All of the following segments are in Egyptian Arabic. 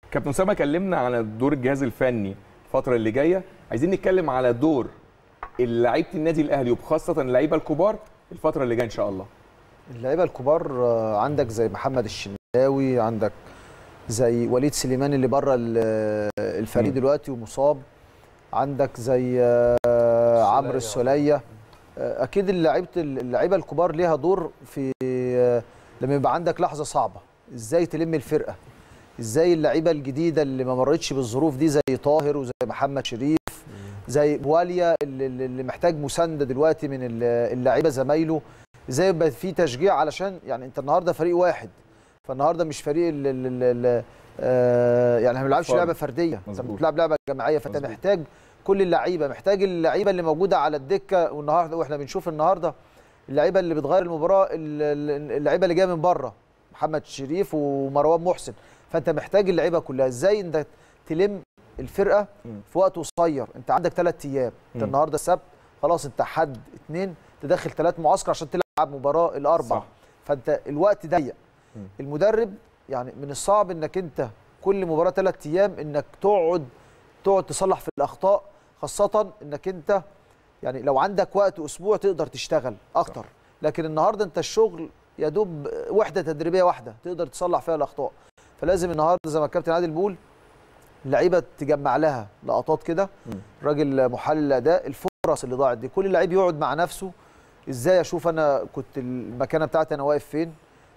كابتن اسامه كلمنا على دور الجهاز الفني الفتره اللي جايه عايزين نتكلم على دور لعيبه النادي الاهلي وبخاصه اللعيبه الكبار الفتره اللي جايه ان شاء الله اللعيبه الكبار آه، عندك زي محمد الشناوي عندك زي وليد سليمان اللي بره ال- الفريق مم. دلوقتي ومصاب عندك زي آه، عمرو السوليه آه، اكيد اللعيبه اللعيبه الكبار ليها دور في آه، لما يبقى عندك لحظه صعبه ازاي تلم الفرقه ازاي اللعيبه الجديده اللي ما مرتش بالظروف دي زي طاهر وزي محمد شريف زي بواليا اللي, اللي محتاج مسانده دلوقتي من ال- اللعيبه زمايله ازاي يبقى في تشجيع علشان يعني انت النهارده فريق واحد فالنهارده مش فريق ال ال ال ال آه يعني احنا ما بنلعبش فرد. لعبه فرديه انت مظبوط. بتلعب لعبه جماعيه فانت مظبوط. محتاج كل اللعيبه محتاج اللعيبه اللي موجوده على الدكه والنهارده واحنا بنشوف النهارده اللعيبه اللي بتغير المباراه ال- ال- اللعيبه اللي جايه من بره محمد شريف ومروان محسن فانت محتاج اللعيبه كلها ازاي انت تلم الفرقه مم. في وقت قصير انت عندك ثلاث ايام انت مم. النهارده السبت خلاص انت حد اثنين تدخل ثلاث معسكر عشان تلعب مباراه الاربع صح. فانت الوقت ضيق مم. المدرب يعني من الصعب انك انت كل مباراه ثلاث ايام انك تقعد تقعد تصلح في الاخطاء خاصه انك انت يعني لو عندك وقت اسبوع تقدر تشتغل اكتر لكن النهارده انت الشغل يا دوب وحده تدريبيه واحده تقدر تصلح فيها الاخطاء فلازم النهارده زي ما الكابتن عادل بيقول اللعيبه تجمع لها لقطات كده مم. راجل محلل الاداء الفرص اللي ضاعت دي كل لعيب يقعد مع نفسه ازاي اشوف انا كنت المكانه بتاعتي انا واقف فين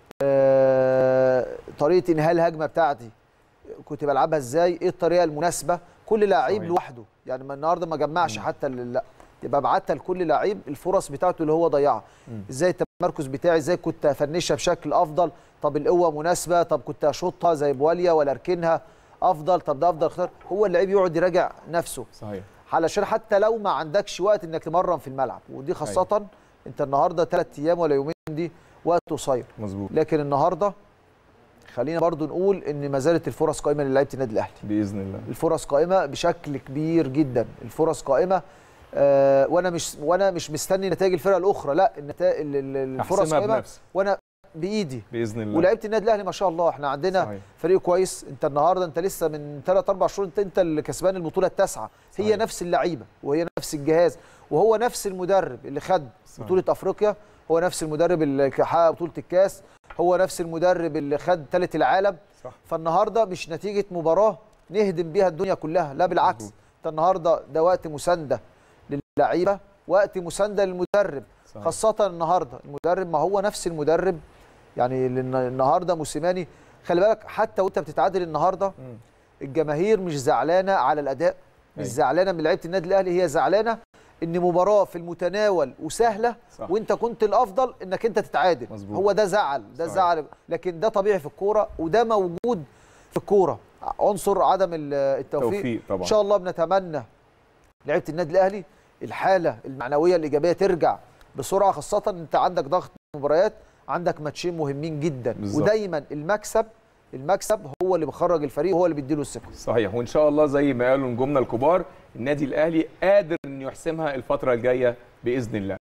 آه، طريقه انهاء الهجمه بتاعتي كنت بلعبها ازاي ايه الطريقه المناسبه كل لعيب صحيح. لوحده يعني ما النهارده ما جمعش مم. حتى ال- لا يبقى بعتها لكل لعيب الفرص بتاعته اللي هو ضيعها مم. ازاي التمركز بتاعي ازاي كنت افنشها بشكل افضل طب القوه مناسبه طب كنت اشوطها زي بواليا ولا اركنها افضل طب ده افضل اختار هو اللعيب يقعد يراجع نفسه صحيح علشان حتى لو ما عندكش وقت انك تمرن في الملعب ودي خاصه انت النهارده ثلاث ايام ولا يومين دي وقت قصير مظبوط لكن النهارده خلينا برضو نقول ان ما زالت الفرص قائمه للعيبه النادي الاهلي باذن الله الفرص قائمه بشكل كبير جدا الفرص قائمه آه وانا مش وانا مش مستني نتائج الفرق الاخرى لا النتائج ال- ال- الفرص احسمها قائمه بنفسي وانا بايدي باذن الله ولعيبه النادي الاهلي ما شاء الله احنا عندنا صحيح. فريق كويس انت النهارده انت لسه من 3 4 شهور انت انت اللي كسبان البطوله التاسعه هي صحيح. نفس اللعيبه وهي نفس الجهاز وهو نفس المدرب اللي خد صحيح. بطوله افريقيا هو نفس المدرب اللي حقق بطوله الكاس هو نفس المدرب اللي خد ثالث العالم صح فالنهارده مش نتيجه مباراه نهدم بيها الدنيا كلها لا بالعكس مظبوط. انت النهارده ده وقت مسانده للعيبه وقت مسانده للمدرب صحيح. خاصه النهارده المدرب ما هو نفس المدرب يعني لأن النهارده موسيماني خلي بالك حتى وانت بتتعادل النهارده مم. الجماهير مش زعلانه على الاداء مش أيوة. زعلانه من لعيبه النادي الاهلي هي زعلانه ان مباراه في المتناول وسهله صح. وانت كنت الافضل انك انت تتعادل مظبوط. هو ده زعل ده صحيح. زعل لكن ده طبيعي في الكوره وده موجود في الكوره عنصر عدم ال- التوفيق توفيق طبعا ان شاء الله بنتمنى لعيبه النادي الاهلي الحاله المعنويه الايجابيه ترجع بسرعه خاصه انت عندك ضغط مباريات عندك ماتشين مهمين جدا بالظبط. ودايما المكسب المكسب هو اللي بيخرج الفريق وهو اللي بيديله الثقه صحيح وان شاء الله زي ما قالوا نجومنا الكبار النادي الاهلي قادر انه يحسمها الفتره الجايه باذن الله